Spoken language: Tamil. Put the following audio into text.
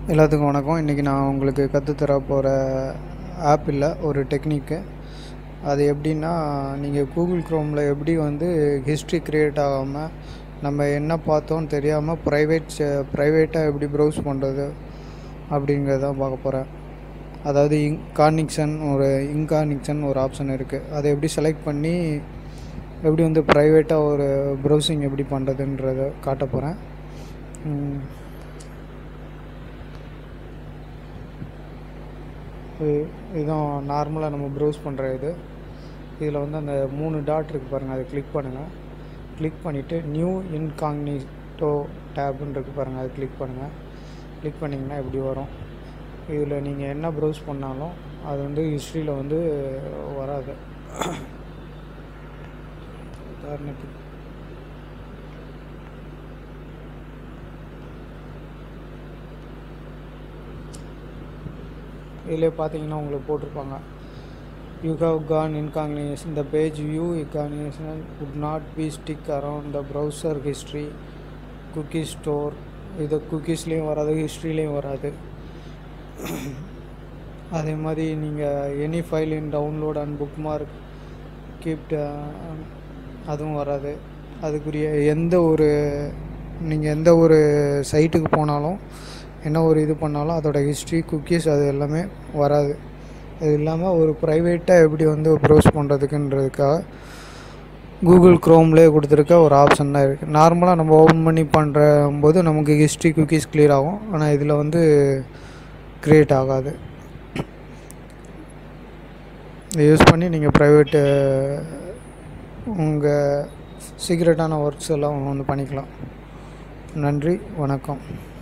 எல்லாத்துக்கும் வணக்கம் இன்றைக்கி நான் உங்களுக்கு கற்றுத்தர போகிற ஆப் இல்லை ஒரு டெக்னிக்கு அது எப்படின்னா நீங்கள் கூகுள் க்ரோமில் எப்படி வந்து ஹிஸ்ட்ரி க்ரியேட் ஆகாமல் நம்ம என்ன பார்த்தோன்னு தெரியாமல் ப்ரைவேட் ப்ரைவேட்டாக எப்படி ப்ரௌஸ் பண்ணுறது அப்படிங்கிறதான் பார்க்க போகிறேன் அதாவது இன் கார்னிக்ஷன் ஒரு இன்கார்னிக்ஷன் ஒரு ஆப்ஷன் இருக்குது அதை எப்படி செலக்ட் பண்ணி எப்படி வந்து ப்ரைவேட்டாக ஒரு ப்ரௌசிங் எப்படி பண்ணுறதுன்றத காட்ட போகிறேன் இது இதுதான் நார்மலாக நம்ம ப்ரௌஸ் பண்ணுற இது இதில் வந்து அந்த மூணு டாட் இருக்குது பாருங்கள் அதை கிளிக் பண்ணுங்கள் கிளிக் பண்ணிவிட்டு நியூ இன்காங்னிட்டோ டேப்னு இருக்குது பாருங்கள் அதை கிளிக் பண்ணுங்கள் கிளிக் பண்ணிங்கன்னா இப்படி வரும் இதில் நீங்கள் என்ன ப்ரௌஸ் பண்ணாலும் அது வந்து ஹிஸ்ட்ரியில் வந்து வராது உதாரணத்துக்கு இதில் பார்த்தீங்கன்னா உங்களுக்கு போட்டிருப்பாங்க you have gone இன்காங்கினேஷன் the page view இன்காங்கினேஷன் would not be stick around the browser history cookie store இது குக்கீஸ்லேயும் வராது ஹிஸ்ட்ரிலேயும் வராது அதே மாதிரி நீங்கள் any file in download and book mark கீப்ட் அதுவும் வராது அதுக்குரிய எந்த ஒரு நீங்கள் எந்த ஒரு சைட்டுக்கு போனாலும் என்ன ஒரு இது பண்ணாலும் அதோட ஹிஸ்ட்ரி குக்கீஸ் அது எல்லாமே வராது அது இல்லாமல் ஒரு ப்ரைவேட்டாக எப்படி வந்து ப்ரௌஸ் பண்ணுறதுக்குன்றதுக்காக கூகுள் க்ரோம்லேயே கொடுத்துருக்க ஒரு ஆப்ஷன் தான் இருக்குது நார்மலாக நம்ம ஓப்பன் பண்ணி பண்ணுற போது நமக்கு ஹிஸ்ட்ரி குக்கீஸ் கிளியர் ஆகும் ஆனால் இதில் வந்து க்ரியேட் ஆகாது இதை யூஸ் பண்ணி நீங்கள் ப்ரைவேட்டு உங்கள் சீக்ரெட்டான ஒர்க்ஸ் எல்லாம் வந்து பண்ணிக்கலாம் நன்றி வணக்கம்